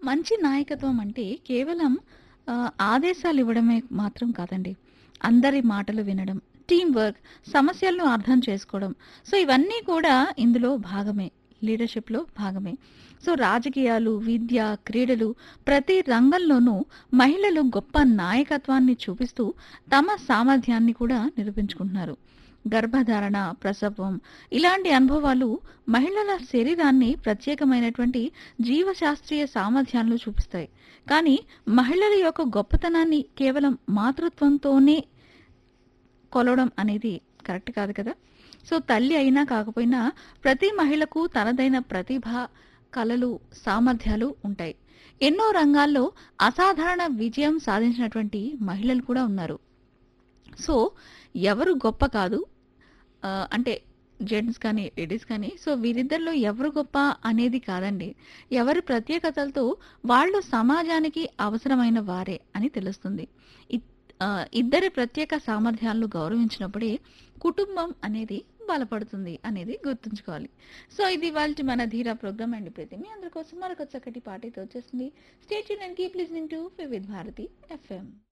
మంచి నాయకత్వం అంటే కేవలం ఆహ్, ఆదేశాలు ఇవ్వడమే మాత్రం కాదండి. అందరి మాటలు వినడం, టీమ్ వర్క్, సమస్యలను అర్థం చేసుకోవడం. సో, ఇవన్నీ కూడా ఇందులో భాగమే. లీడర్‌షిప్‌లో భాగమే. సో, రాజకీయాలు, విద్య, క్రీడలు ప్రతి రంగంలోనూ మహిళలు గొప్ప నాయకత్వాన్ని చూపిస్తూ తమ సామర్థ్యాన్ని కూడా నిరూపించుకుంటున్నారు. గర్భధారణ, ప్రసవం ఇలాంటి అనుభవాలు మహిళల శరీరాన్ని ప్రత్యేకమైనటువంటి జీవశాస్త్రీయ సామర్థ్యాలను చూపిస్తాయి. కానీ మహిళల యొక్క గొప్పతనాన్ని కేవలం మాతృత్వంతోనే కొలవడం అనేది కరెక్ట్ కాదు కదా! సో, తల్లి అయినా కాకపోయినా ప్రతి మహిళకు తనదైన ప్రతిభ, కలలు, సామర్థ్యాలు ఉంటాయి. ఎన్నో రంగాల్లో అసాధారణ విజయం సాధించినటువంటి మహిళలు కూడా ఉన్నారు. సో, ఎవరు గొప్ప కాదు. ఆహ్, అంటే జెంట్స్ కానీ, లేడీస్ కానీ సో, వీరిద్దరిలో ఎవరు గొప్ప అనేది కాదండి. ఎవరి ప్రత్యేకతలతో వాళ్ళు సమాజానికి అవసరమైన వారే అని తెలుస్తుంది. ఇద్ ఆహ్, ఇద్దరి ప్రత్యేక సామర్థ్యాలను గౌరవించినప్పుడే కుటుంబం అనేది బలపడుతుంది అనేది గుర్తుంచుకోవాలి. సో, ఇది ఇవాల్టి మన 'ధీర' ప్రోగ్రామ్ అండ్ ఇప్పుడైతే మీ అందరి కోసం మరొక చక్కటి పాటైతే వచ్చేస్తుంది. Stay tune and keep listening to Vividh Bharati FM.